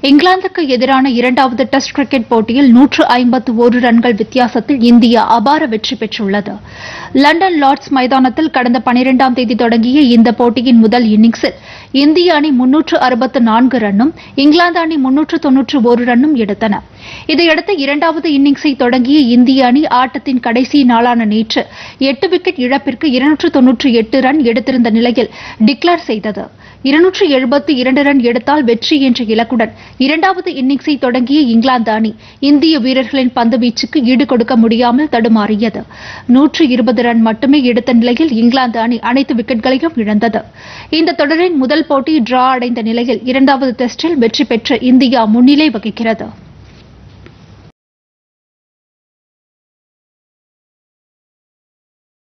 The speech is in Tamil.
இங்கிலாந்துக்கு எதிரான இரண்டாவது டெஸ்ட் கிரிக்கெட் போட்டியில் நூற்று ஐம்பத்து ஒரு ரன்கள் வித்தியாசத்தில் இந்தியா அபார வெற்றி பெற்றுள்ளது லண்டன் லார்ட்ஸ் மைதானத்தில் கடந்த பனிரெண்டாம் தேதி தொடங்கிய இந்த போட்டியின் முதல் இன்னிங்ஸில் இந்திய அணி முன்னூற்று அறுபத்து நான்கு ரன்னும் இங்கிலாந்து அணி முன்னூற்று தொன்னூற்று ஒரு ரன்னும் எடுத்தன இதையடுத்து இரண்டாவது இன்னிங்ஸை தொடங்கிய இந்திய அணி ஆட்டத்தின் கடைசி நாளான நேற்று எட்டு விக்கெட் இழப்பிற்கு இருநூற்று தொன்னூற்று எட்டு ரன் எடுத்திருந்த நிலையில் டிக்ளேர் செய்தது இருநூற்று எழுபத்து இரண்டு ரன் எடுத்தால் வெற்றி என்ற இலக்குடன் இரண்டாவது இன்னிங்ஸை தொடங்கிய இங்கிலாந்து அணி இந்திய வீரர்களின் பந்துவீச்சுக்கு ஈடு கொடுக்க முடியாமல் தடுமாறியது நூற்று இருபது ரன் மட்டுமே எடுத்த நிலையில் இங்கிலாந்து அணி அனைத்து விக்கெட்களையும் இழந்தது இந்த தொடரின் முதல் போட்டி டிரா அடைந்த நிலையில் இரண்டாவது டெஸ்டில் வெற்றி பெற்று இந்தியா முன்னிலை வகிக்கிறது